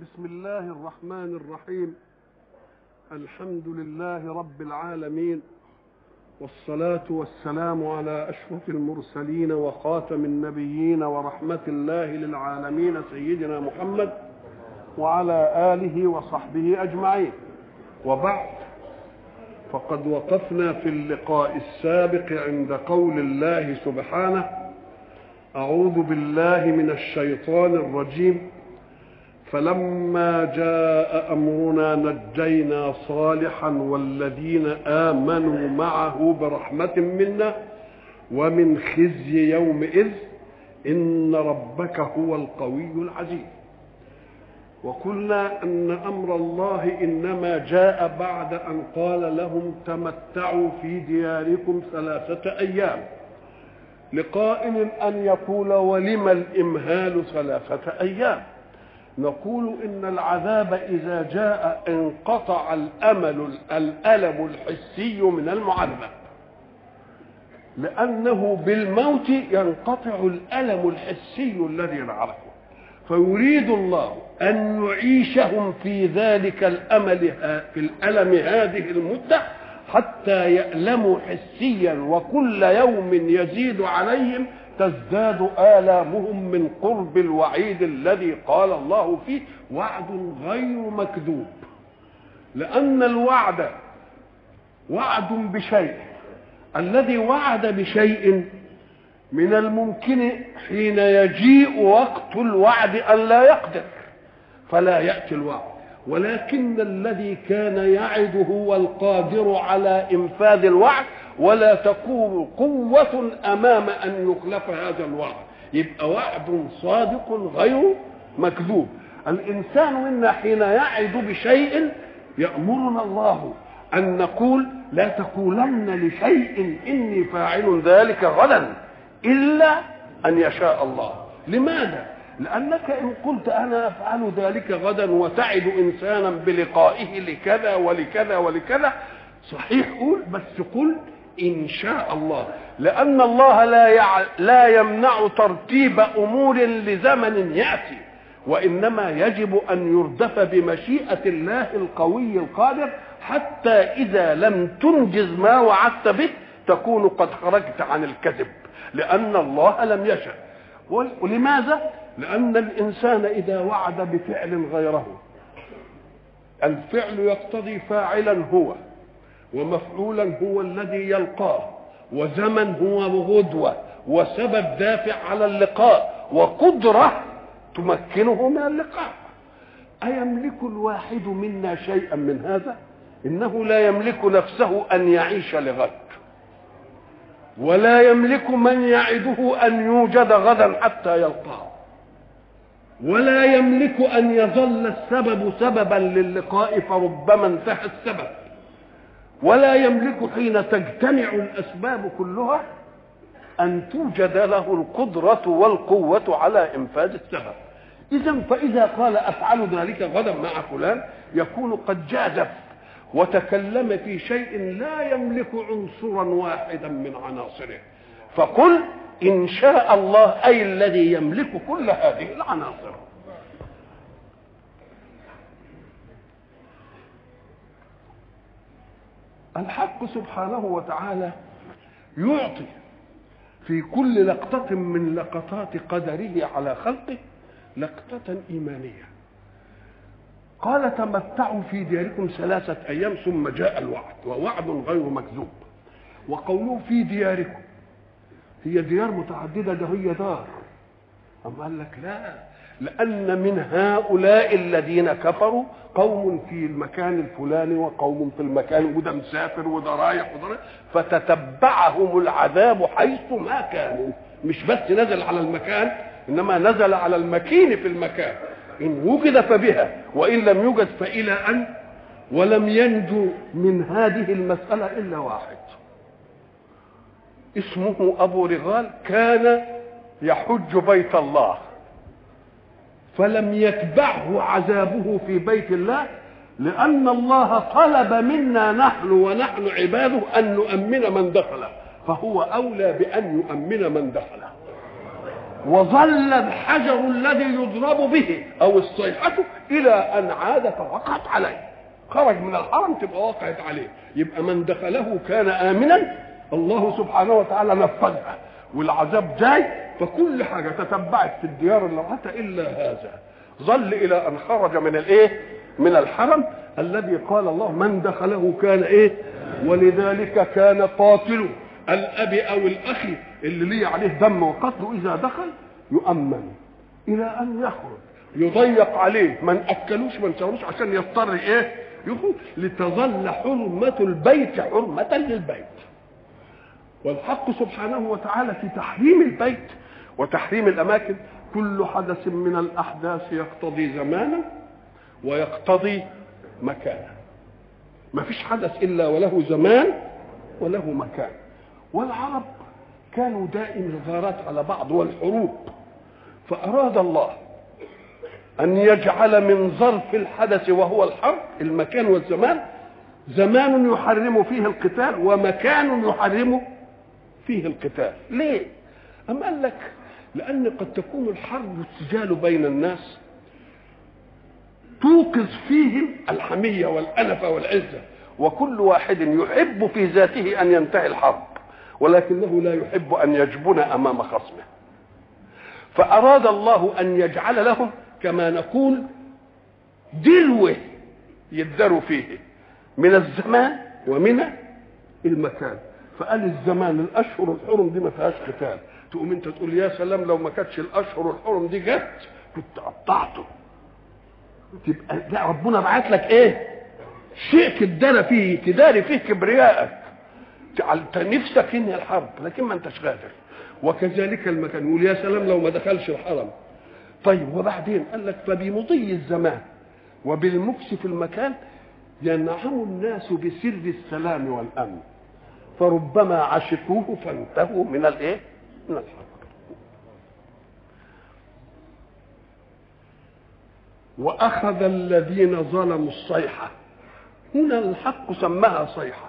بسم الله الرحمن الرحيم الحمد لله رب العالمين والصلاة والسلام على أشرف المرسلين وخاتم النبيين ورحمة الله للعالمين سيدنا محمد وعلى آله وصحبه أجمعين وبعد فقد وقفنا في اللقاء السابق عند قول الله سبحانه أعوذ بالله من الشيطان الرجيم فلما جاء امرنا نجينا صالحا والذين امنوا معه برحمه منا ومن خزي يومئذ ان ربك هو القوي العزيز وقلنا ان امر الله انما جاء بعد ان قال لهم تمتعوا في دياركم ثلاثه ايام لقائل ان يقول ولم الامهال ثلاثه ايام نقول ان العذاب اذا جاء انقطع الامل الالم الحسي من المعذب لانه بالموت ينقطع الالم الحسي الذي نعرفه فيريد الله ان يعيشهم في ذلك الامل في الالم هذه المده حتى يألموا حسيا وكل يوم يزيد عليهم تزداد آلامهم من قرب الوعيد الذي قال الله فيه وعد غير مكذوب لأن الوعد وعد بشيء الذي وعد بشيء من الممكن حين يجيء وقت الوعد أن لا يقدر فلا يأتي الوعد ولكن الذي كان يعد هو القادر على إنفاذ الوعد ولا تكون قوة أمام أن يخلف هذا الوعد يبقى وعد صادق غير مكذوب الإنسان منا حين يعد بشيء يأمرنا الله أن نقول لا تقولن لشيء إني فاعل ذلك غدا إلا أن يشاء الله لماذا؟ لأنك إن قلت أنا أفعل ذلك غدا وتعد إنسانا بلقائه لكذا ولكذا ولكذا صحيح قول بس قل إن شاء الله لأن الله لا يع... لا يمنع ترتيب أمور لزمن يأتي وإنما يجب أن يردف بمشيئة الله القوي القادر حتى إذا لم تنجز ما وعدت به تكون قد خرجت عن الكذب لأن الله لم يشأ ولماذا؟ لأن الإنسان إذا وعد بفعل غيره الفعل يقتضي فاعلا هو ومفعولا هو الذي يلقاه وزمن هو غدوة وسبب دافع على اللقاء وقدرة تمكنه من اللقاء أيملك الواحد منا شيئا من هذا إنه لا يملك نفسه أن يعيش لغد ولا يملك من يعده أن يوجد غدا حتى يلقاه ولا يملك أن يظل السبب سببا للقاء فربما انتهى السبب ولا يملك حين تجتمع الأسباب كلها أن توجد له القدرة والقوة على إنفاذ السبب إذا فإذا قال أفعل ذلك غدا مع فلان يكون قد جازف وتكلم في شيء لا يملك عنصرا واحدا من عناصره فقل إن شاء الله أي الذي يملك كل هذه العناصر الحق سبحانه وتعالى يعطي في كل لقطة من لقطات قدره على خلقه لقطة إيمانية قال تمتعوا في دياركم ثلاثة أيام ثم جاء الوعد ووعد غير مكذوب وقوله في دياركم هي ديار متعددة ده هي دار أم قال لك لا لأن من هؤلاء الذين كفروا قوم في المكان الفلاني وقوم في المكان وده مسافر وده رايح وده رايح فتتبعهم العذاب حيث ما كانوا مش بس نزل على المكان إنما نزل على المكين في المكان إن وجد فبها وإن لم يوجد فإلى أن ولم ينجو من هذه المسألة إلا واحد اسمه أبو رغال كان يحج بيت الله فلم يتبعه عذابه في بيت الله لأن الله طلب منا نحن ونحن عباده أن نؤمن من دخله فهو أولى بأن يؤمن من دخله وظل الحجر الذي يضرب به او الصيحة الى ان عاد فوقعت عليه خرج من الحرم تبقى وقعت عليه يبقى من دخله كان امنا الله سبحانه وتعالى نفذها والعذاب جاي فكل حاجه تتبعت في الديار اللي رأتها الا هذا ظل الى ان خرج من الايه من الحرم الذي قال الله من دخله كان ايه ولذلك كان قاتل الاب او الاخ اللي ليه عليه دم وقتله اذا دخل يؤمن الى ان يخرج يضيق عليه ما ناكلوش ما نسوروش عشان يضطر ايه يخرج لتظل حرمه البيت حرمه للبيت والحق سبحانه وتعالى في تحريم البيت وتحريم الاماكن كل حدث من الاحداث يقتضي زمانا ويقتضي مكانا ما فيش حدث الا وله زمان وله مكان والعرب كانوا دائم الغارات على بعض والحروب فاراد الله ان يجعل من ظرف الحدث وهو الحرب المكان والزمان زمان يحرم فيه القتال ومكان يحرم فيه القتال ليه أم قال لك لأن قد تكون الحرب والسجال بين الناس توقظ فيهم الحمية والأنفة والعزة وكل واحد يحب في ذاته أن ينتهي الحرب ولكنه لا يحب أن يجبن أمام خصمه فأراد الله أن يجعل لهم كما نقول دلوه يدروا فيه من الزمان ومن المكان فقال الزمان الاشهر الحرم دي ما فيهاش قتال تقوم انت تقول يا سلام لو ما كانتش الاشهر الحرم دي جت كنت قطعته تبقى لا ربنا بعت لك ايه شيء تدارى فيه تداري فيه كبريائك انت نفسك انهي الحرب لكن ما انتش قادر وكذلك المكان يقول يا سلام لو ما دخلش الحرم طيب وبعدين قال لك فبمضي الزمان وبالمكس في المكان ينعم الناس بسر السلام والامن فربما عشقوه فانتهوا من الايه؟ من الحرب. واخذ الذين ظلموا الصيحه هنا الحق سماها صيحه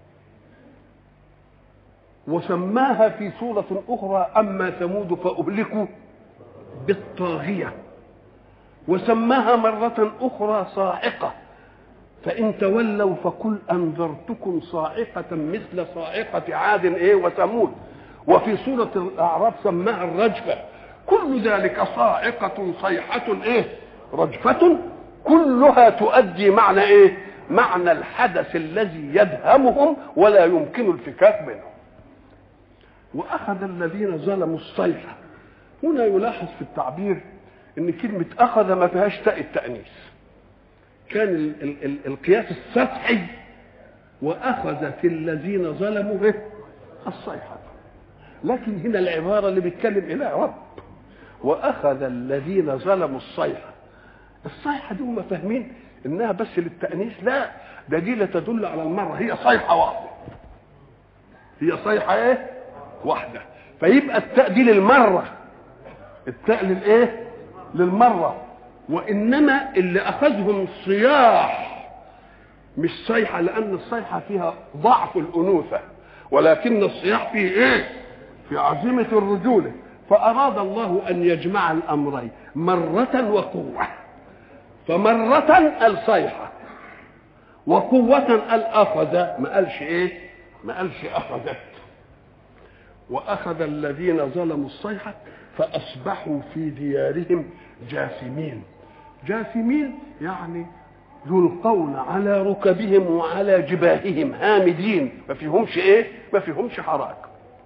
وسماها في سورة أخرى أما ثمود فأهلكوا بالطاغية وسماها مرة أخرى صاعقة فإن تولوا فقل أنذرتكم صاعقة مثل صاعقة عاد إيه وثمود وفي سورة الأعراف سماها الرجفة كل ذلك صاعقة صيحة إيه رجفة كلها تؤدي معنى إيه معنى الحدث الذي يدهمهم ولا يمكن الفكاك منه وأخذ الذين ظلموا الصيحة هنا يلاحظ في التعبير ان كلمة أخذ ما فيهاش تاء التأنيث كان ال ال ال القياس السطحي واخذت الذين ظلموا به الصيحه لكن هنا العباره اللي بيتكلم الى رب واخذ الذين ظلموا الصيحه الصيحه دي هم فاهمين انها بس للتانيث لا ده دي لا تدل على المره هي صيحه واحده هي صيحه ايه واحده فيبقى التاء دي للمره التاء للايه للمره وانما اللي اخذهم صياح مش صيحه لان الصيحه فيها ضعف الانوثه ولكن الصياح فيه ايه في عزيمه الرجوله فاراد الله ان يجمع الامرين مره وقوه فمره الصيحه وقوة قال أخذ ما قالش إيه؟ ما قالش أخذت وأخذ الذين ظلموا الصيحة فأصبحوا في ديارهم جاثمين جاثمين يعني يلقون على ركبهم وعلى جباههم هامدين ما فيهمش ايه ما فيهمش حراك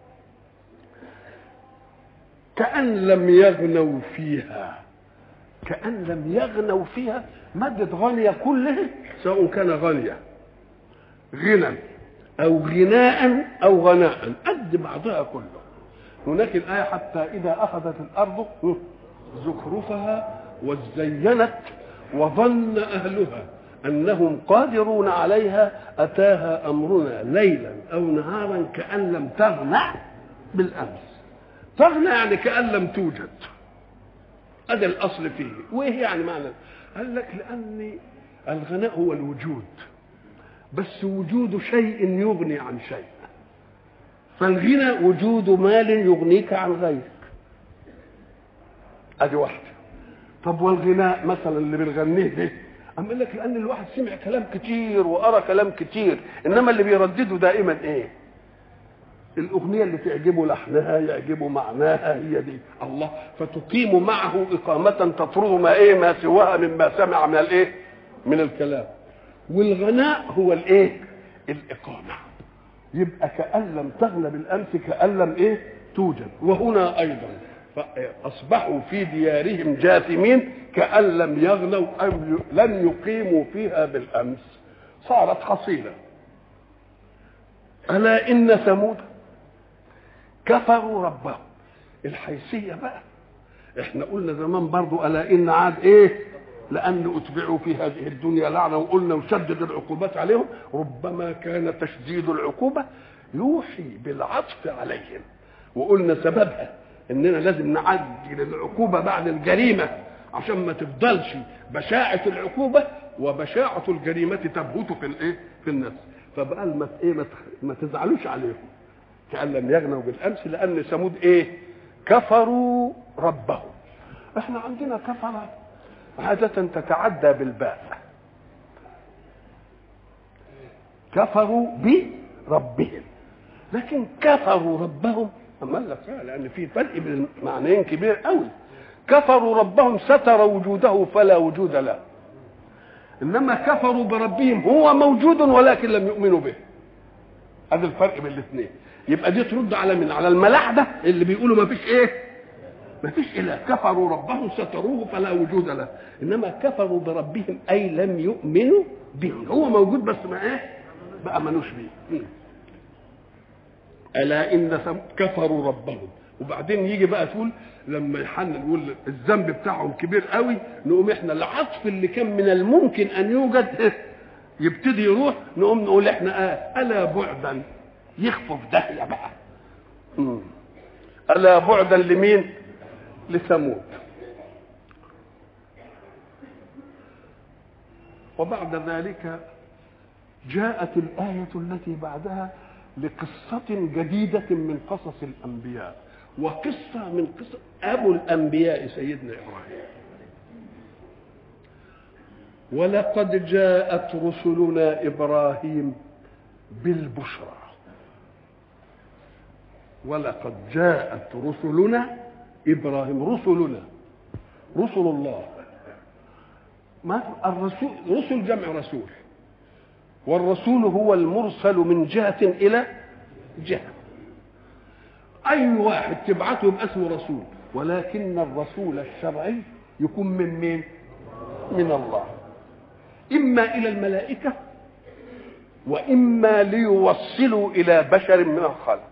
كأن لم يغنوا فيها كأن لم يغنوا فيها مادة غنية كلها سواء كان غنية غنى أو غناء أو غناء قد بعضها كله هناك الآية حتى إذا أخذت الأرض زخرفها وزينت وظن أهلها أنهم قادرون عليها أتاها أمرنا ليلا أو نهارا كأن لم تغنى بالأمس تغنى يعني كأن لم توجد هذا الأصل فيه وإيه يعني معنى قال لك لأن الغناء هو الوجود بس وجود شيء يغني عن شيء فالغنى وجود مال يغنيك عن غيرك ادي واحده طب والغناء مثلا اللي بنغنيه ده أم قال لك لأن الواحد سمع كلام كتير وقرأ كلام كتير إنما اللي بيردده دائما إيه؟ الأغنية اللي تعجبه لحنها يعجبه معناها هي دي الله فتقيم معه إقامة تطرد ما إيه ما سواها مما سمع من الإيه؟ من الكلام والغناء هو الإيه؟ الإقامة يبقى كأن لم تغنى بالأمس كأن لم إيه؟ توجد وهنا أيضا أصبحوا في ديارهم جاثمين كأن لم يغنوا أو لم يقيموا فيها بالأمس صارت حصيلة ألا إن ثمود كفروا ربهم الحيثية بقى احنا قلنا زمان برضو ألا إن عاد إيه لأن أتبعوا في هذه الدنيا لعنة وقلنا وشدد العقوبات عليهم ربما كان تشديد العقوبة يوحي بالعطف عليهم وقلنا سببها اننا لازم نعدل العقوبه بعد الجريمه عشان ما تفضلش بشاعه العقوبه وبشاعه الجريمه تبهت في الايه في الناس فبقى ما ايه ما تزعلوش عليهم كان لم يغنوا بالامس لان ثمود ايه كفروا ربهم احنا عندنا كفر عادة تتعدى بالباء كفروا بربهم لكن كفروا ربهم أما قال لك لأن في فرق بين معنيين كبير قوي كفروا ربهم ستر وجوده فلا وجود له إنما كفروا بربهم هو موجود ولكن لم يؤمنوا به هذا الفرق بين الاثنين يبقى دي ترد على من على الملاحدة اللي بيقولوا ما فيش ايه ما فيش اله كفروا ربهم ستروه فلا وجود له انما كفروا بربهم اي لم يؤمنوا به هو موجود بس ما ايه بقى ملوش بيه الا ان كفروا ربهم وبعدين يجي بقى تقول لما يحنن يقول الذنب بتاعهم كبير قوي نقوم احنا العطف اللي كان من الممكن ان يوجد يبتدي يروح نقوم نقول احنا آه الا بعدا يخفف داهيه بقى مم. الا بعدا لمين لثمود وبعد ذلك جاءت الآية التي بعدها لقصة جديدة من قصص الأنبياء وقصة من قصة أبو الأنبياء سيدنا إبراهيم ولقد جاءت رسلنا إبراهيم بالبشرى ولقد جاءت رسلنا إبراهيم رسلنا رسل الله ما الرسول رسل جمع رسول والرسول هو المرسل من جهة إلى جهة أي واحد تبعته يبقى اسمه رسول ولكن الرسول الشرعي يكون من مين؟ من الله إما إلى الملائكة وإما ليوصلوا إلى بشر من الخلق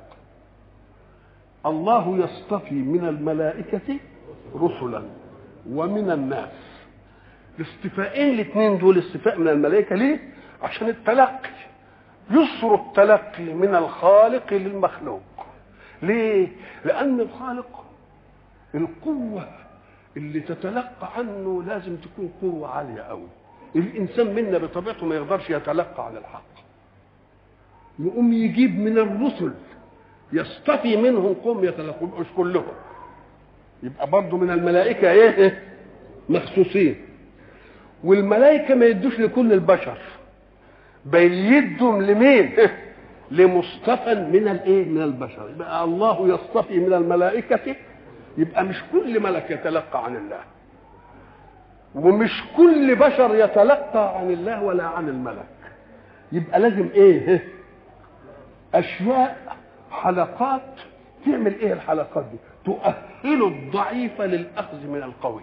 الله يصطفي من الملائكة رسلا ومن الناس الاصطفاءين الاثنين دول اصطفاء من الملائكة ليه؟ عشان التلقي يسر التلقي من الخالق للمخلوق ليه لان الخالق القوه اللي تتلقى عنه لازم تكون قوه عاليه قوي الانسان منا بطبيعته ما يقدرش يتلقى عن الحق يقوم يجيب من الرسل يصطفي منهم قوم يتلقوا مش كلهم يبقى برضه من الملائكه ايه مخصوصين والملائكه ما يدوش لكل البشر بل يدهم لمين لمصطفى من الايه من البشر يبقى الله يصطفي من الملائكه يبقى مش كل ملك يتلقى عن الله ومش كل بشر يتلقى عن الله ولا عن الملك يبقى لازم ايه اشياء حلقات تعمل ايه الحلقات دي تؤهل الضعيف للاخذ من القوي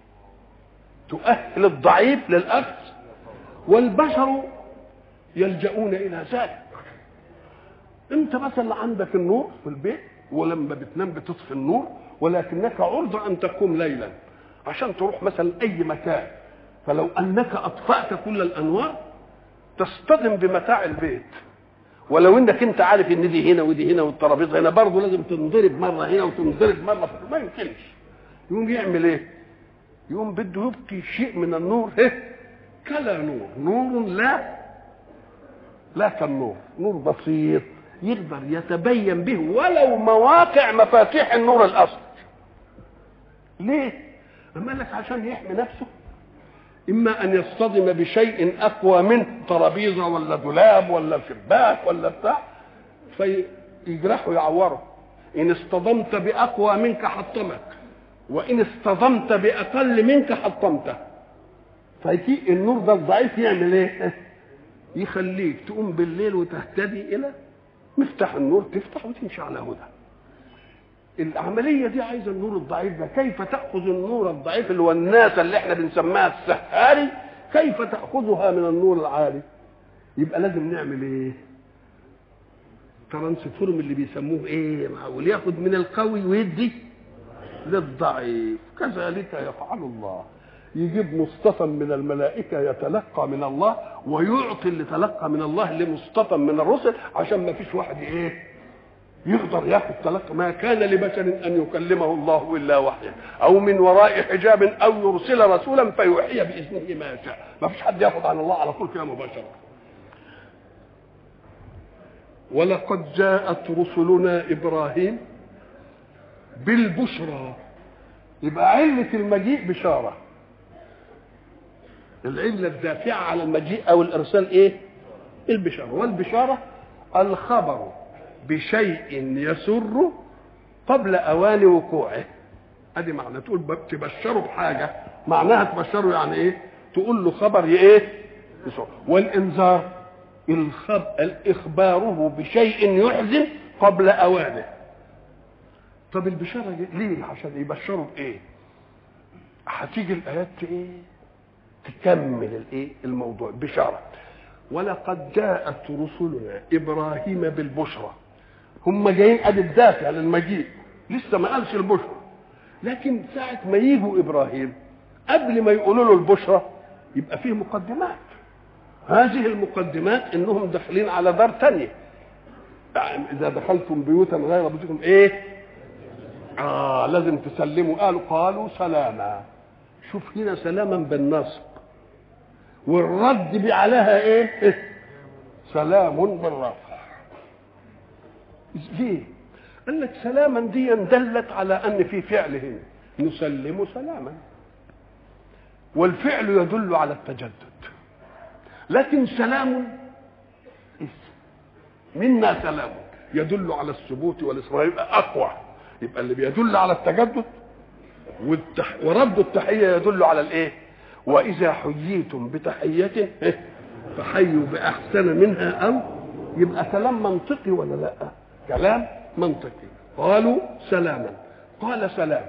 تؤهل الضعيف للاخذ والبشر يلجؤون الى ذلك انت مثلا عندك النور في البيت ولما بتنام بتطفي النور ولكنك عرضة ان تقوم ليلا عشان تروح مثلا اي مكان فلو انك اطفأت كل الانوار تصطدم بمتاع البيت ولو انك انت عارف ان دي هنا ودي هنا والترابيزه هنا برضه لازم تنضرب مره هنا وتنضرب مره في ما يمكنش يقوم يعمل ايه؟ يقوم بده يبقي شيء من النور ايه؟ كلا نور نور لا لا كالنور نور بسيط يقدر يتبين به ولو مواقع مفاتيح النور الاصل ليه أما قال لك عشان يحمي نفسه إما أن يصطدم بشيء أقوى منه ترابيزة ولا دولاب ولا شباك ولا بتاع فيجرحه يعوره إن اصطدمت بأقوى منك حطمك وإن اصطدمت بأقل منك حطمته فيجي النور ده الضعيف يعمل إيه؟ يخليك تقوم بالليل وتهتدي إلى مفتاح النور تفتح وتمشي على هدى العملية دي عايزة النور الضعيف ده كيف تأخذ النور الضعيف اللي هو الناس اللي احنا بنسميها السهاري كيف تأخذها من النور العالي يبقى لازم نعمل ايه ترانسفورم اللي بيسموه ايه معقول ياخد من القوي ويدي للضعيف كذلك يفعل الله يجيب مصطفى من الملائكة يتلقى من الله ويعطي اللي تلقى من الله لمصطفى من الرسل عشان ما فيش واحد ايه يقدر ياخذ تلقى ما كان لبشر ان يكلمه الله الا وحيا او من وراء حجاب او يرسل رسولا فيوحي باذنه ما يشاء ما فيش حد ياخذ عن الله على طول كده مباشره ولقد جاءت رسلنا ابراهيم بالبشرى يبقى علة المجيء بشارة العلة الدافعة على المجيء أو الإرسال إيه؟ البشارة والبشارة الخبر بشيء يسر قبل اوان وقوعه ادي معنى تقول تبشره بحاجه معناها تبشره يعني ايه تقول له خبر ايه يسر والانذار الخب... اخباره بشيء يحزن قبل اوانه طب البشاره ليه عشان يبشروا بايه هتيجي الايات ايه تكمل الايه الموضوع بشاره ولقد جاءت رسلنا ابراهيم بالبشرى هم جايين ادي الدافع للمجيء لسه ما قالش البشرى لكن ساعة ما يجوا ابراهيم قبل ما يقولوا له البشرى يبقى فيه مقدمات هذه المقدمات انهم داخلين على دار تانية اذا دخلتم بيوتا غير بيوتكم ايه اه لازم تسلموا قالوا قالوا سلاما شوف هنا سلاما بالنصب والرد عليها ايه سلام بالرفع ليه قال لك سلاما دي دلت على ان في فعل هنا نسلم سلاما والفعل يدل على التجدد لكن سلام اسم منا سلام يدل على الثبوت والاصرار يبقى اقوى يبقى اللي بيدل على التجدد والتح... ورد التحيه يدل على الايه واذا حييتم بتحيه فحيوا باحسن منها او يبقى كلام منطقي ولا لا كلام منطقي قالوا سلاما قال سلام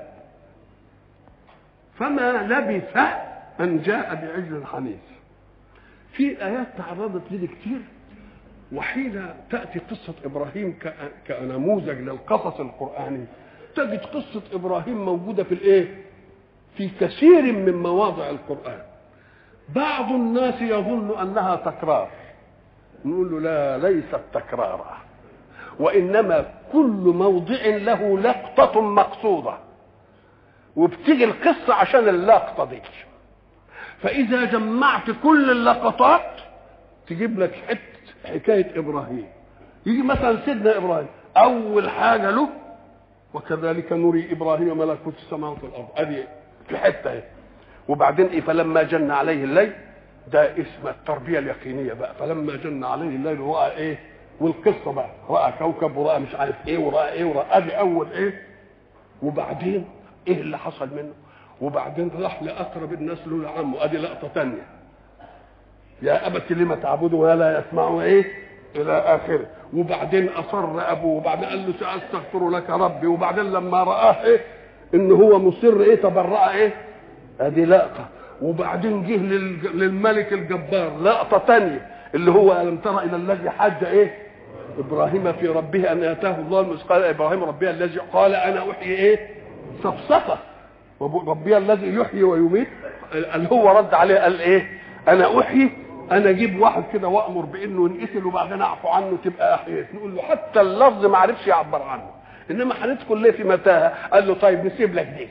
فما لبث ان جاء بعجل حنيف في ايات تعرضت لي كتير وحين تاتي قصه ابراهيم كنموذج للقصص القراني تجد قصه ابراهيم موجوده في الايه في كثير من مواضع القران بعض الناس يظن انها تكرار نقول له لا ليست تكرارا وانما كل موضع له لقطه مقصوده وبتيجي القصه عشان اللقطه دي فاذا جمعت كل اللقطات تجيب لك حته حكايه ابراهيم يجي مثلا سيدنا ابراهيم اول حاجه له وكذلك نري ابراهيم ملكوت السماوات والارض ادي في حته اهي وبعدين ايه فلما جن عليه الليل ده اسم التربيه اليقينيه بقى فلما جن عليه الليل راى ايه والقصه بقى راى كوكب وراى مش عارف ايه وراى ايه وراى ادي اول ايه وبعدين ايه اللي حصل منه وبعدين راح لاقرب الناس له لعمه ادي لقطه ثانيه يا ابت لم تعبد ولا يسمع ايه الى اخره وبعدين اصر ابوه وبعدين قال له ساستغفر لك ربي وبعدين لما راه ايه ان هو مصر ايه تبرأ ايه ادي لقطه وبعدين جه للملك الجبار لقطه ثانيه اللي هو الم ترى الى الذي حج ايه ابراهيم في ربه ان اتاه الله المثقال ابراهيم ربي الذي قال انا احيي ايه صفصفه ربي الذي يحيي ويميت اللي هو رد عليه قال ايه انا احيي انا اجيب واحد كده وامر بانه ينقتل وبعدين اعفو عنه تبقى احييت نقول له حتى اللفظ ما عرفش يعبر عنه انما هندخل ليه في متاهه قال له طيب نسيب لك دي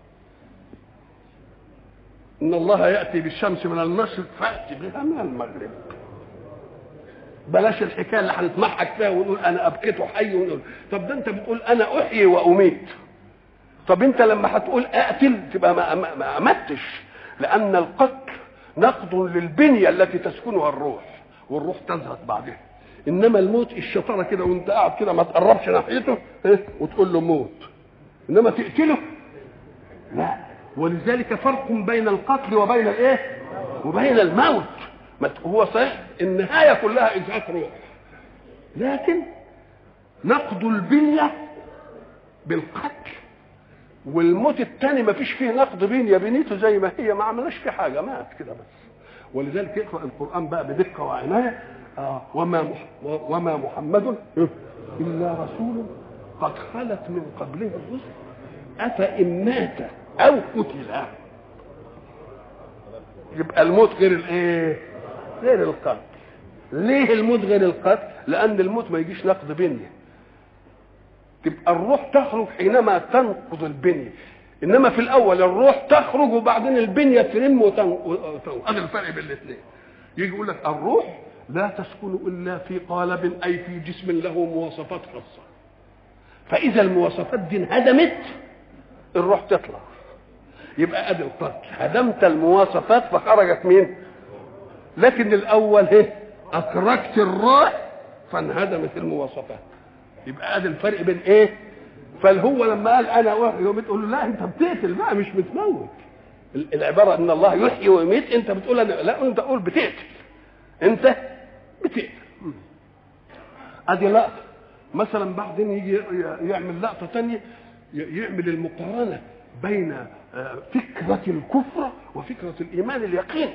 ان الله ياتي بالشمس من المشرق فاتي بها من المغرب بلاش الحكايه اللي هنتمحك فيها ونقول انا ابكيت حي ونقول طب ده انت بتقول انا احيي واميت طب انت لما هتقول اقتل تبقى ما, ما, ما امتش لان القتل نقض للبنيه التي تسكنها الروح والروح تزهق بعدها انما الموت الشطاره كده وانت قاعد كده ما تقربش ناحيته اه؟ وتقول له موت انما تقتله لا ولذلك فرق بين القتل وبين الايه وبين الموت ما ت- هو صحيح النهايه كلها ازهاق روح لكن نقض البنيه بالقتل والموت الثاني ما فيش فيه نقض بنيه بنيته زي ما هي ما عملناش فيه حاجه مات كده بس ولذلك يقرا القران بقى بدقه وعنايه آه وما مح وما محمد الا رسول قد خلت من قبله الرسل افان مات او قتل يبقى الموت غير الايه غير القتل ليه الموت غير القتل لان الموت ما يجيش نقض بنيه تبقى الروح تخرج حينما تنقض البنيه انما في الاول الروح تخرج وبعدين البنيه ترم وتنقض هذا الفرق بين الاثنين يجي يقول لك الروح لا تسكن الا في قالب اي في جسم له مواصفات خاصه فاذا المواصفات دي انهدمت الروح تطلع يبقى ادي القتل هدمت المواصفات فخرجت مين لكن الاول ايه اخرجت الروح فانهدمت المواصفات يبقى ادي الفرق بين ايه فالهو لما قال انا احيي واميت تقول له لا انت بتقتل بقى مش بتموت ال- العباره ان الله يحيي ويميت انت بتقول انا لا انت تقول بتقتل انت بتقتل م. ادي لقطه مثلا بعدين يجي ي- يعمل لقطه ثانيه يعمل المقارنه بين آه، فكره الكفر وفكره الايمان اليقيني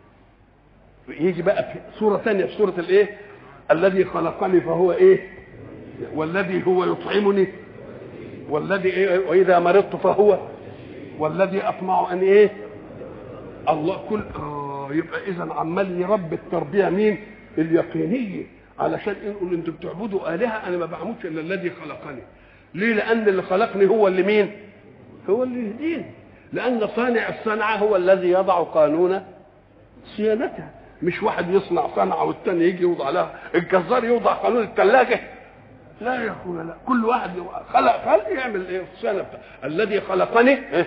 يجي بقى في سوره ثانيه في سوره الايه الذي خلقني فهو ايه والذي هو يطعمني والذي إيه واذا مرضت فهو والذي اطمع ان ايه الله كل آه يبقى اذا عمال يربي التربيه مين اليقينيه علشان يقول انتوا بتعبدوا الهه انا ما بعبدش الا الذي خلقني ليه لان اللي خلقني هو اللي مين هو اللي يهديني لان صانع الصنعه هو الذي يضع قانون صيانتها مش واحد يصنع صنعه والتاني يجي يوضع لها الجزار يوضع قانون الثلاجه لا يا اخويا لا كل واحد خلق خلق يعمل ايه الصيانه بتاعه الذي خلقني إيه؟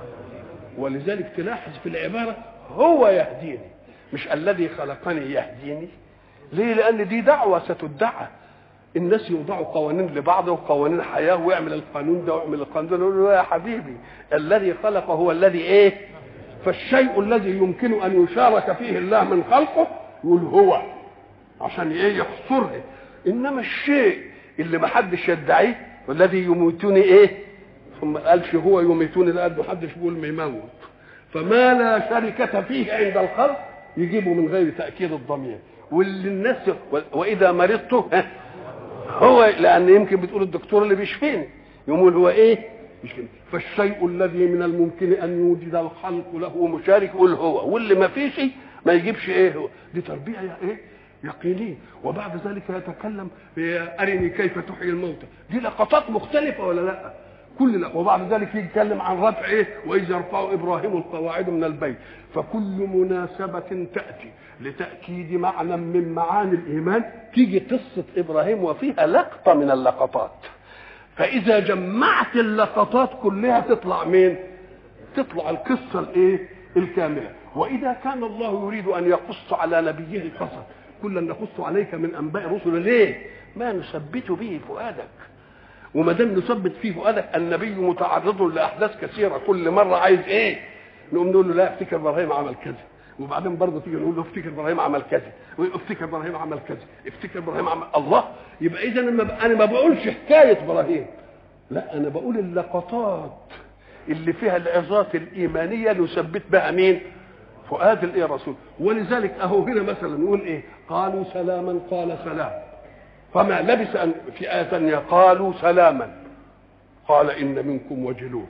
ولذلك تلاحظ في العباره هو يهديني مش الذي خلقني يهديني ليه لان دي دعوه ستدعى الناس يوضعوا قوانين لبعض وقوانين حياه ويعمل القانون ده ويعمل القانون ده نقول له يا حبيبي الذي خلق هو الذي ايه فالشيء الذي يمكن ان يشارك فيه الله من خلقه يقول هو عشان ايه يحصره انما الشيء اللي ما حدش يدعيه والذي يميتني ايه ثم قالش هو يميتني لا ما حدش بيقول ما يموت فما لا شركة فيه عند الخلق يجيبه من غير تأكيد الضمير واللي الناس وإذا مرضت ها، هو لأن يمكن بتقول الدكتور اللي بيشفيني يقول هو إيه؟ يشفيني فالشيء الذي من الممكن أن يوجد الخلق له مشارك يقول هو واللي ما فيش ما يجيبش إيه هو دي تربية يا إيه؟ يقينية وبعد ذلك يتكلم أرني كيف تحيي الموتى دي لقطات مختلفة ولا لا كل لا وبعد ذلك يتكلم عن رفع ايه واذ يرفع ابراهيم القواعد من البيت فكل مناسبة تأتي لتأكيد معنى من معاني الإيمان تيجي قصة إبراهيم وفيها لقطة من اللقطات فإذا جمعت اللقطات كلها تطلع مين؟ تطلع القصة الإيه؟ الكاملة وإذا كان الله يريد أن يقص على نبيه القصص كلا نقص عليك من أنباء رسل ليه؟ ما نثبت به فؤادك وما دام نثبت فيه فؤادك النبي متعرض لاحداث كثيره كل مره عايز ايه؟ نقوم نقول له لا افتكر ابراهيم عمل كذا وبعدين برضه تيجي نقول له افتكر ابراهيم عمل كذا وافتكر ابراهيم عمل كذا افتكر ابراهيم عمل الله يبقى اذا انا ما بقولش حكايه ابراهيم لا انا بقول اللقطات اللي فيها العظات الايمانيه نثبت بها مين؟ فؤاد الايه رسول ولذلك اهو هنا مثلا نقول ايه؟ قالوا سلاما قال سلام فما لبث أن في آية ثانية قالوا سلاما قال إن منكم وجلون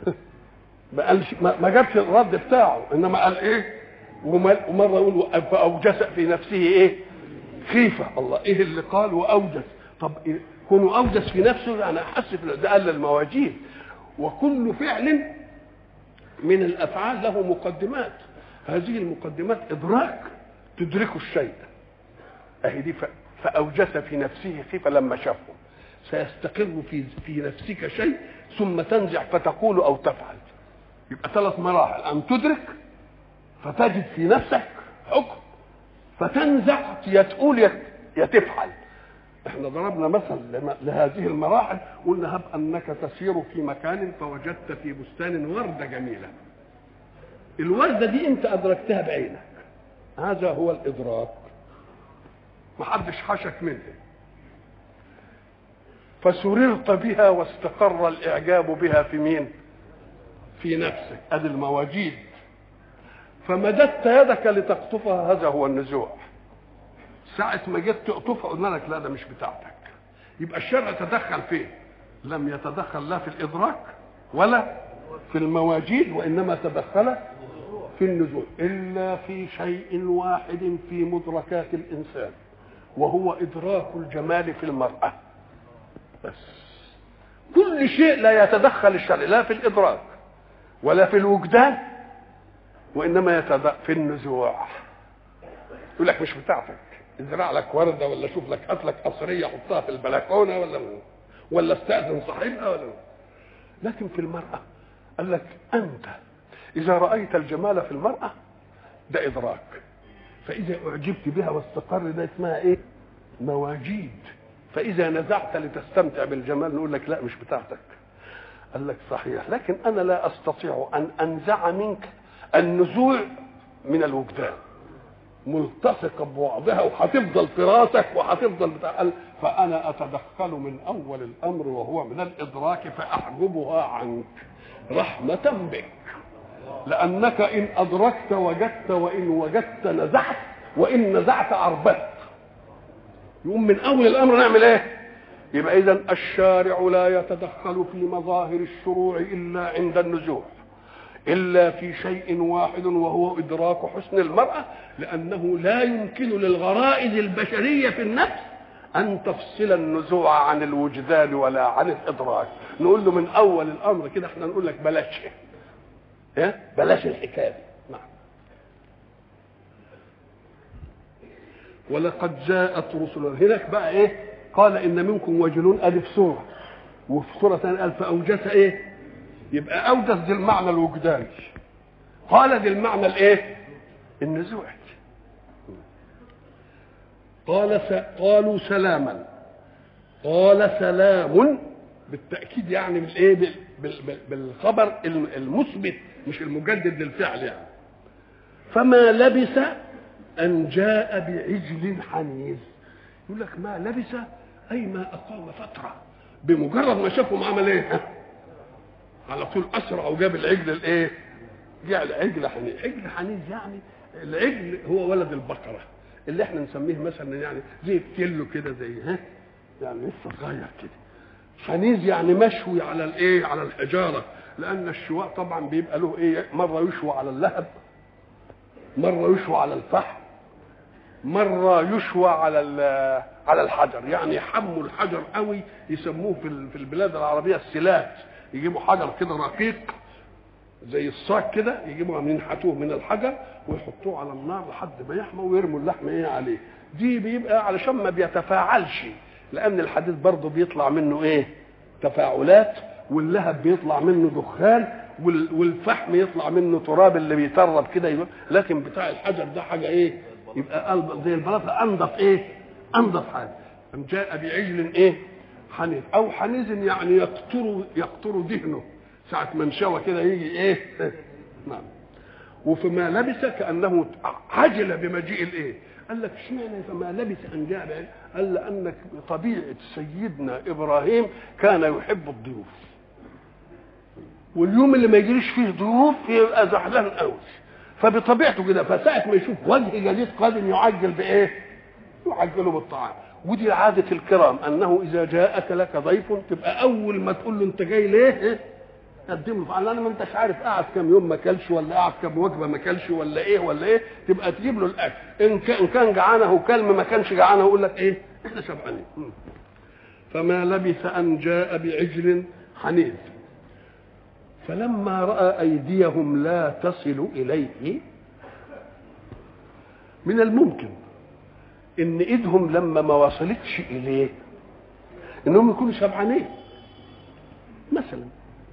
ما قالش ما جابش الرد بتاعه إنما قال إيه ومرة يقول فأوجس في نفسه إيه خيفة الله إيه اللي قال وأوجس طب إيه كونه أوجس في نفسه يعني أحس في ده قال المواجيل وكل فعل من الأفعال له مقدمات هذه المقدمات إدراك تدرك الشيء أهي دي فأوجس في نفسه خيفة لما شافهم سيستقر في في نفسك شيء ثم تنزع فتقول او تفعل يبقى ثلاث مراحل ان تدرك فتجد في نفسك حكم فتنزع يا تقول يا تفعل احنا ضربنا مثل لهذه المراحل قلنا هب انك تسير في مكان فوجدت في بستان ورده جميله الورده دي انت ادركتها بعينك هذا هو الادراك محدش حشك منها فسررت بها واستقر الاعجاب بها في مين في نفسك ادي المواجيد فمددت يدك لتقطفها هذا هو النزوع ساعة ما جيت تقطفها قلنا لك لا ده مش بتاعتك يبقى الشرع تدخل فين لم يتدخل لا في الإدراك ولا في المواجيد وإنما تدخل في النزول إلا في شيء واحد في مدركات الإنسان وهو إدراك الجمال في المرأة بس كل شيء لا يتدخل الشرع لا في الإدراك ولا في الوجدان وإنما يتدخل في النزوع يقول لك مش بتاعتك ازرع لك ورده ولا شوف لك هات لك قصريه حطها في البلكونه ولا ولا استاذن صاحبها ولا لكن في المراه قال لك انت اذا رايت الجمال في المراه ده ادراك فاذا اعجبت بها واستقر ده اسمها ايه مواجيد فاذا نزعت لتستمتع بالجمال نقول لك لا مش بتاعتك قال لك صحيح لكن انا لا استطيع ان انزع منك النزوع من الوجدان ملتصقه ببعضها وهتفضل في راسك وهتفضل بتاع فانا اتدخل من اول الامر وهو من الادراك فاحجبها عنك رحمه بك لانك ان ادركت وجدت وان وجدت نزعت وان نزعت عربت يقوم من اول الامر نعمل ايه يبقى اذا الشارع لا يتدخل في مظاهر الشروع الا عند النزوع إلا في شيء واحد وهو إدراك حسن المرأة لأنه لا يمكن للغرائز البشرية في النفس أن تفصل النزوع عن الوجدان ولا عن الإدراك نقول له من أول الأمر كده احنا نقول لك بلاش إيه؟ بلاش الحكاية دي نعم ولقد جاءت رسل هناك بقى ايه قال ان منكم وجلون ادي في سوره وفي سوره ثانيه قال فاوجس ايه يبقى اوجس دي المعنى الوجداني قال دي المعنى الايه النزوعي قال س... قالوا سلاما قال سلام بالتاكيد يعني بالايه بال... بال... بالخبر المثبت مش المجدد للفعل يعني فما لبث ان جاء بعجل حنيذ يقول لك ما لبث اي ما اقام فتره بمجرد ما شافهم عمل ايه على طول اسرع وجاب العجل الايه جاء العجل حنيذ عجل حنيذ يعني العجل هو ولد البقره اللي احنا نسميه مثلا يعني زي الكيلو كده زي ها يعني لسه صغير كده حنيذ يعني مشوي على الايه على الحجاره لان الشواء طبعا بيبقى له ايه مره يشوى على اللهب مره يشوى على الفحم مره يشوى على على الحجر يعني يحموا الحجر قوي يسموه في في البلاد العربيه السلات يجيبوا حجر كده رقيق زي الصاج كده يجيبوا ينحتوه من الحجر ويحطوه على النار لحد ما يحمى ويرموا اللحم ايه عليه دي بيبقى علشان ما بيتفاعلش لان الحديد برضه بيطلع منه ايه تفاعلات واللهب بيطلع منه دخان والفحم يطلع منه تراب اللي بيترب كده لكن بتاع الحجر ده حاجه ايه يبقى زي البلاطه انضف ايه انضف حاجه ام جاء بعجل ايه حنيذ او حنيذ يعني يقطر يقطر دهنه ساعة ما انشوى كده يجي ايه نعم وفيما لبس كأنه عجل بمجيء الايه قال لك اشمعنى فما لبس ان جاء قال لأنك طبيعة سيدنا إبراهيم كان يحب الضيوف واليوم اللي ما يجريش فيه ضيوف يبقى زعلان قوي فبطبيعته كده فساعة ما يشوف وجه جديد قادم يعجل بإيه؟ يعجله بالطعام ودي عادة الكرام أنه إذا جاءك لك ضيف تبقى أول ما تقول له أنت جاي ليه؟ قدم له فعلا ما انتش عارف قعد كام يوم ما اكلش ولا قعد كام وجبه ما اكلش ولا ايه ولا ايه تبقى تجيب له الاكل ان كان كان جعانه وكلم ما كانش جعانه يقول لك ايه احنا شبعانين فما لبث ان جاء بعجل حنيذ فلما راى ايديهم لا تصل اليه من الممكن ان ايدهم لما ما وصلتش اليه انهم يكونوا شبعانين مثلا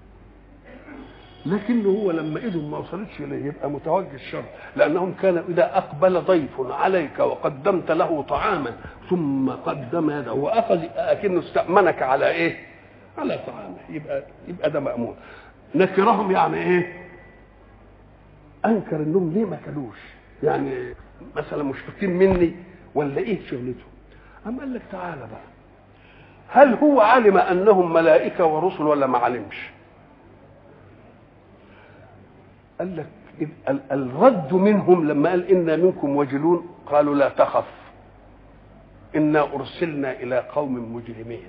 لكنه هو لما ايدهم ما وصلتش اليه يبقى متوجه الشر لانهم كان اذا اقبل ضيف عليك وقدمت له طعاما ثم قدم يده واخذ اكنه استامنك على ايه؟ على طعامه يبقى يبقى ده مامون نكرهم يعني ايه؟ انكر انهم ليه ما كلوش؟ يعني مثلا مشفقين مني ولا ايه شغلتهم؟ اما قال لك تعالى بقى هل هو علم انهم ملائكه ورسل ولا ما علمش؟ قال لك الرد منهم لما قال انا منكم وجلون قالوا لا تخف انا ارسلنا الى قوم مجرمين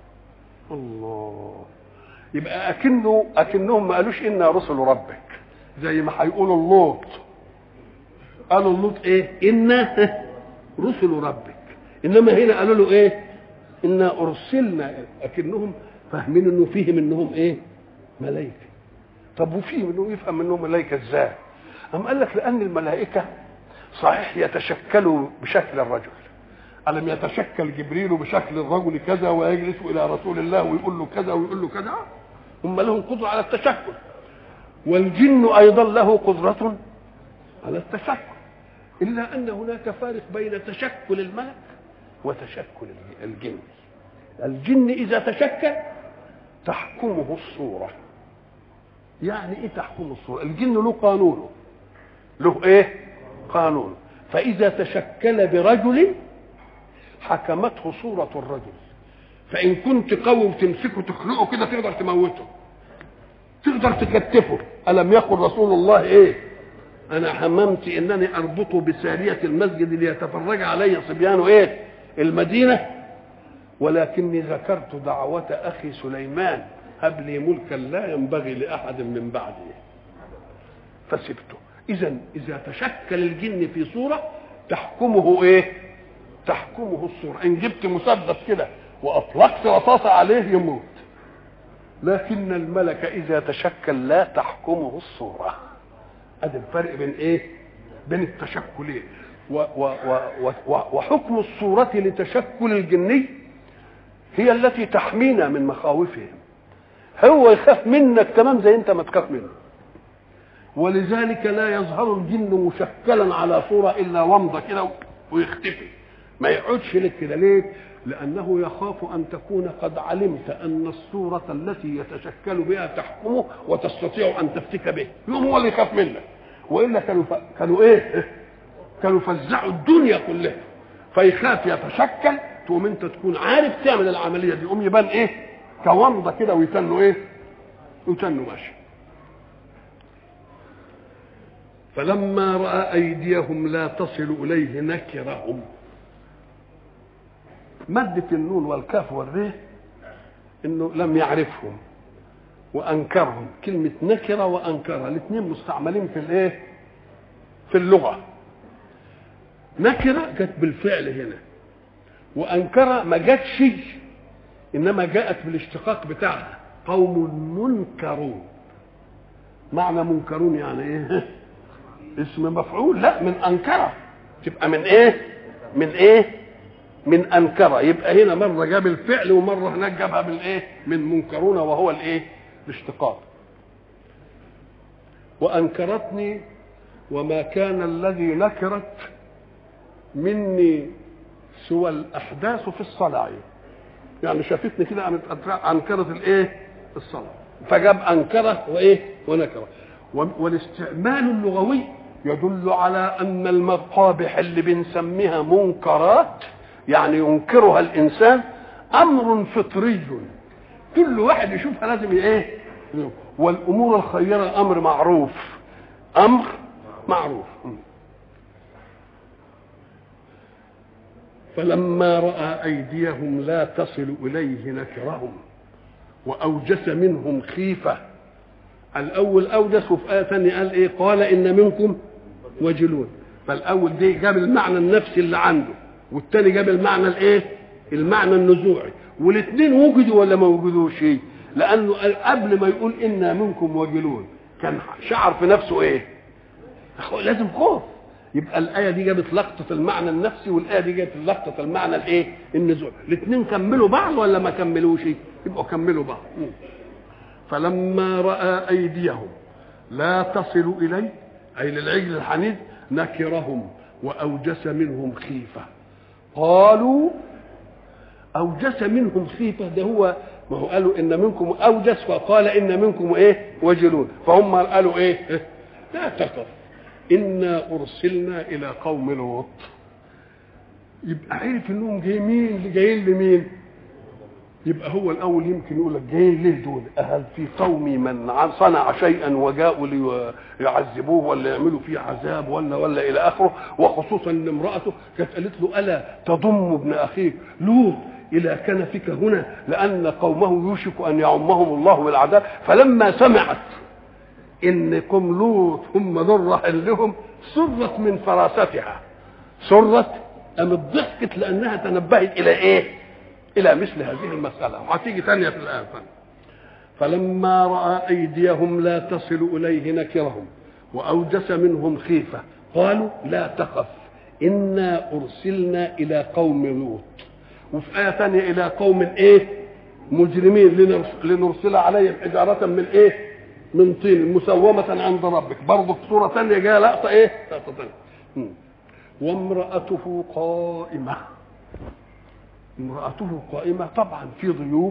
الله يبقى اكنه اكنهم ما قالوش انا رسل ربك زي ما هيقولوا اللوط قالوا اللوط ايه انا رسل ربك انما هنا قالوا له ايه انا ارسلنا اكنهم فاهمين انه فيهم انهم ايه ملائكه طب وفي منه يفهم انهم ملائكه ازاي؟ أم قال لك لأن الملائكة صحيح يتشكلوا بشكل الرجل ألم يتشكل جبريل بشكل الرجل كذا ويجلس إلى رسول الله ويقول له كذا ويقول له كذا هم لهم قدرة على التشكل والجن أيضا له قدرة على التشكل إلا أن هناك فارق بين تشكل الملك وتشكل الجن الجن إذا تشكل تحكمه الصورة يعني ايه تحكم الصورة الجن له قانونه له ايه قانون فاذا تشكل برجل حكمته صورة الرجل فان كنت قوي وتمسكه تخلقه كده تقدر تموته تقدر تكتفه الم يقل رسول الله ايه انا حممت انني اربطه بسارية المسجد ليتفرج علي صبيان ايه المدينة ولكني ذكرت دعوة اخي سليمان هب لي ملكا لا ينبغي لاحد من بعدي فسبته اذا اذا تشكل الجن في صوره تحكمه ايه تحكمه الصوره ان جبت مسدس كده واطلقت رصاصه عليه يموت لكن الملك اذا تشكل لا تحكمه الصوره ادي الفرق بين ايه بين التشكلين و و و و وحكم الصورة لتشكل الجني هي التي تحمينا من مخاوفهم هو يخاف منك تمام زي انت ما تخاف منه ولذلك لا يظهر الجن مشكلا على صورة إلا ومضة كده ويختفي ما يقعدش لك كده ليه لأنه يخاف أن تكون قد علمت أن الصورة التي يتشكل بها تحكمه وتستطيع أن تفتك به يوم هو اللي يخاف منك وإلا كانوا ف... كانوا إيه كانوا فزعوا الدنيا كلها فيخاف يتشكل تقوم انت تكون عارف تعمل العمليه دي يقوم يبان ايه كومضه كده ويتنوا ايه ويتنوا ماشي فلما راى ايديهم لا تصل اليه نكرهم مادة النون والكاف والريه انه لم يعرفهم وانكرهم كلمة نكرة وانكرة الاثنين مستعملين في الايه في اللغة نكرة جت بالفعل هنا وانكرة ما جاتش انما جاءت بالاشتقاق بتاعها قوم منكرون معنى منكرون يعني ايه اسم مفعول لا من انكره تبقى من ايه من ايه من انكره يبقى هنا مره جاب الفعل ومره هناك جابها بالايه من منكرون وهو الايه الاشتقاق وانكرتني وما كان الذي نكرت مني سوى الاحداث في الصلاه يعني شافتني كده انكرت الايه الصلاه فجاب انكره وايه ونكره والاستعمال اللغوي يدل على ان المقابح اللي بنسميها منكرات يعني ينكرها الانسان امر فطري كل واحد يشوفها لازم ايه والامور الخيره امر معروف امر معروف فلما راى ايديهم لا تصل اليه نكرهم واوجس منهم خيفه الاول اودس وفي ايه ثانيه قال ايه قال ان منكم وجلون فالاول دي جاب المعنى النفسي اللي عنده والثاني جاب المعنى الايه المعنى النزوعي والاثنين وجدوا ولا ما وجدوش لانه قبل ما يقول انا منكم وجلون كان شعر في نفسه ايه لازم خوف يبقى الايه دي جابت لقطه المعنى النفسي والايه دي جابت لقطه المعنى الايه النزول الاثنين كملوا بعض ولا ما كملوش يبقوا كملوا بعض فلما راى ايديهم لا تصل اليه اي للعجل الحنيذ نكرهم واوجس منهم خيفه قالوا اوجس منهم خيفه ده هو ما هو قالوا ان منكم اوجس فقال ان منكم ايه وجلون فهم قالوا ايه لا تخف انا ارسلنا الى قوم لوط يبقى عرف انهم جايين مين جايين لمين يبقى هو الاول يمكن يقول لك جايين ليه دول اهل في قومي من صنع شيئا وجاءوا ليعذبوه ولا يعملوا فيه عذاب ولا ولا الى اخره وخصوصا ان امراته كانت قالت له الا تضم ابن اخيك لوط الى كنفك هنا لان قومه يوشك ان يعمهم الله بالعذاب فلما سمعت انكم لوط هم دول راحل لهم سرت من فراستها سرت قامت ضحكت لانها تنبهت الى ايه؟ الى مثل هذه المساله وهتيجي ثانيه في الايه فلما راى ايديهم لا تصل اليه نكرهم واوجس منهم خيفه قالوا لا تخف انا ارسلنا الى قوم لوط وفي ايه ثانيه الى قوم ايه مجرمين لنرسل عليهم حجاره من ايه من طين مسومة عند ربك برضه في صورة ثانية جاية لقطة ايه لقطة ثانية وامرأته قائمة امرأته قائمة طبعا في ضيوف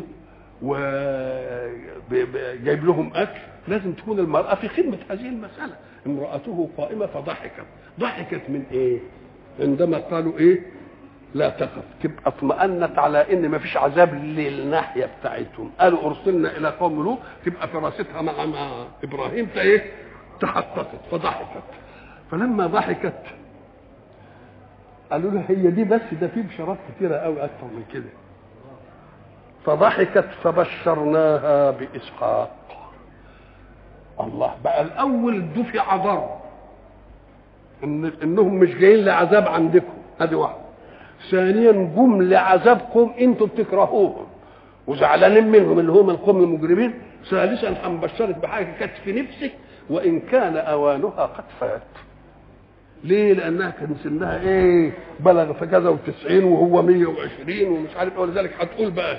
وجايب لهم أكل لازم تكون المرأة في خدمة هذه المسألة امرأته قائمة فضحكت ضحكت من ايه عندما قالوا ايه لا تخف تبقى اطمأنت على ان ما فيش عذاب للناحيه بتاعتهم قالوا ارسلنا الى قوم لوط تبقى فراستها مع, مع ابراهيم فايه تحققت فضحكت فلما ضحكت قالوا لها هي دي بس ده في بشارات كثيره قوي اكثر من كده فضحكت فبشرناها باسحاق الله بقى الاول دفع ضرب ان انهم مش جايين لعذاب عندكم ادي واحده ثانيا جم لعذابكم انتم بتكرهوهم وزعلانين منهم اللي هم القوم المجرمين ثالثا هنبشرك بحاجه كانت في نفسك وان كان اوانها قد فات ليه لانها كان سنها ايه بلغ في كذا وتسعين وهو مية وعشرين ومش عارف ولذلك هتقول بقى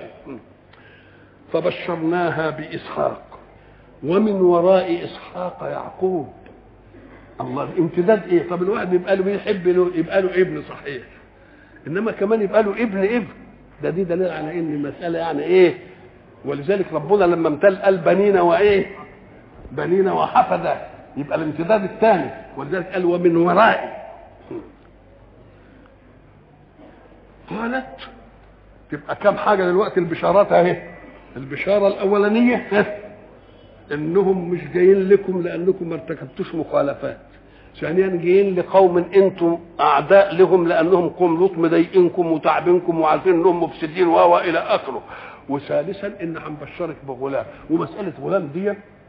فبشرناها باسحاق ومن وراء اسحاق يعقوب الله امتداد ايه طب الواحد يبقى له بيحب له يبقى له ابن صحيح انما كمان يبقى له ابن ابن ده دي دليل على ان المساله يعني ايه ولذلك ربنا لما امتل قال بنينا وايه بنينا وحفظه يبقى الامتداد الثاني ولذلك قال ومن ورائي قالت تبقى كم حاجه دلوقتي البشارات اهي البشاره الاولانيه انهم مش جايين لكم لانكم ما ارتكبتوش مخالفات ثانيا جايين لقوم انتم اعداء لهم لانهم قوم لوط مضايقينكم وتعبينكم وعارفين انهم مفسدين و الى اخره وثالثا ان هنبشرك بغلام ومساله غلام دي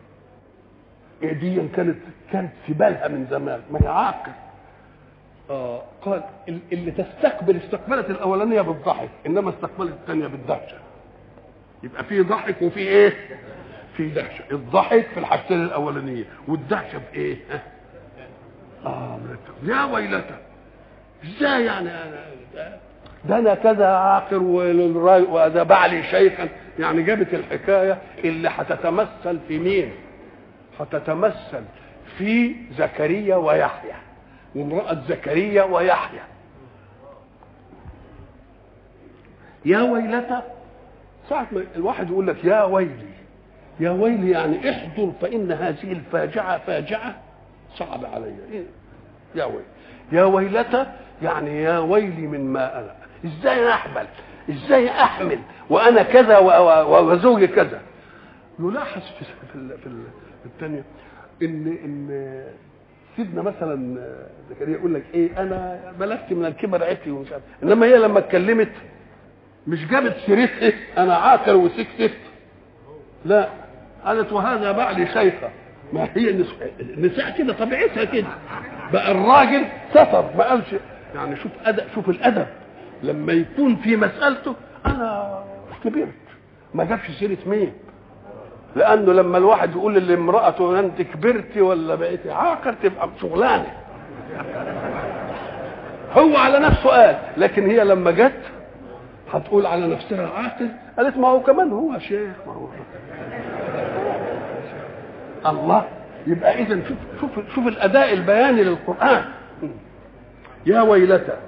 دي كانت كانت في بالها من زمان ما هي عاقل آه قال اللي تستقبل استقبلت الاولانيه بالضحك انما استقبلت الثانيه بالدهشه يبقى في ضحك وفي ايه؟ في دهشه الضحك في الحاجتين الاولانيه والدهشه في ايه؟ اه يا ويلتى ازاي يعني انا ده انا كذا عاقر وده بعلي شيخا يعني جابت الحكايه اللي هتتمثل في مين؟ هتتمثل في زكريا ويحيى وامرأة زكريا ويحيى يا ويلتى ساعة ما الواحد يقول لك يا ويلي يا ويلي يعني احضر فإن هذه الفاجعة فاجعة صعب علي إيه؟ يا ويلي يا ويلتى يعني يا ويلي من ما أنا ازاي احمل ازاي احمل وانا كذا وزوجي كذا يلاحظ في في في الثانيه ان ان سيدنا مثلا زكريا يقول لك ايه انا بلغت من الكبر عتي ومش عارف انما هي لما اتكلمت مش جابت سيرتها انا عاقر وسكتت لا قالت وهذا بعلي شيخه ما هي النساء كده طبيعتها كده بقى الراجل ستر ما قالش يعني شوف أدب شوف الادب لما يكون في مسألته أنا كبرت ما جابش سيرة مين لأنه لما الواحد يقول لامرأته أنت كبرتي ولا بقيتي عاقر تبقى شغلانة هو على نفسه قال لكن هي لما جت هتقول على نفسها عاقل قالت ما هو كمان هو شيخ ما هو الله يبقى اذا شوف شوف شوف الاداء البياني للقران يا ويلتى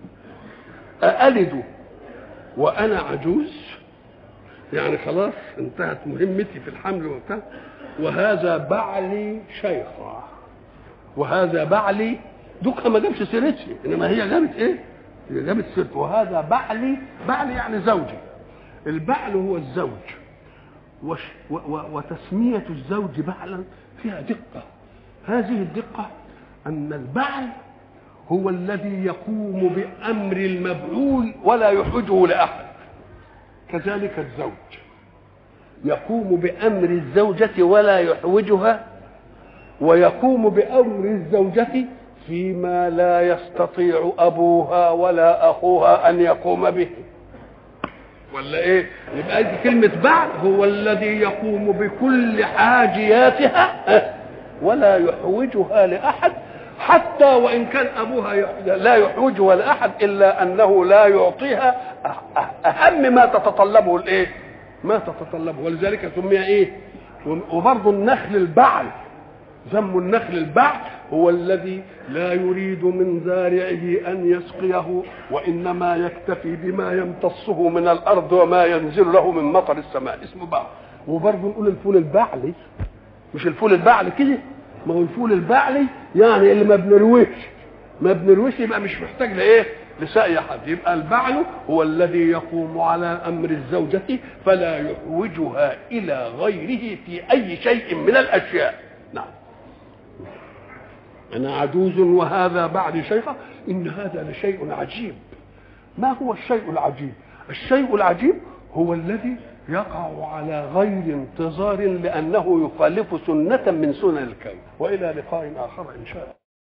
أألد وأنا عجوز يعني خلاص انتهت مهمتي في الحمل وبتاع وهذا بعلي شيخا وهذا بعلي دوكها ما جابش سيرتي انما هي جابت ايه؟ هي جابت سيرته وهذا بعلي بعلي يعني زوجي البعل هو الزوج وش و و وتسمية الزوج بعلا فيها دقة هذه الدقة أن البعل هو الذي يقوم بأمر المبعول ولا يحوجه لأحد كذلك الزوج يقوم بأمر الزوجة ولا يحوجها ويقوم بأمر الزوجة فيما لا يستطيع أبوها ولا أخوها أن يقوم به ولا ايه يبقى دي كلمة بعد هو الذي يقوم بكل حاجياتها ولا يحوجها لأحد حتى وإن كان أبوها لا يحوجها لأحد إلا أنه لا يعطيها أهم ما تتطلبه الإيه ما تتطلبه ولذلك سمي إيه وبرضه النخل البعل ذم النخل البعل هو الذي لا يريد من زارعه ان يسقيه وانما يكتفي بما يمتصه من الارض وما ينزل له من مطر السماء اسمه بعل وبرضه نقول الفول البعلي مش الفول البعلي كده ما هو الفول البعلي يعني اللي ما بنرويش ما بنرويش يبقى مش محتاج لايه لسقي حد يبقى البعل هو الذي يقوم على امر الزوجه فلا يحوجها الى غيره في اي شيء من الاشياء نعم أنا عجوز وهذا بعد شيخة إن هذا لشيء عجيب ما هو الشيء العجيب الشيء العجيب هو الذي يقع على غير انتظار لأنه يخالف سنة من سنن الكون وإلى لقاء آخر إن شاء الله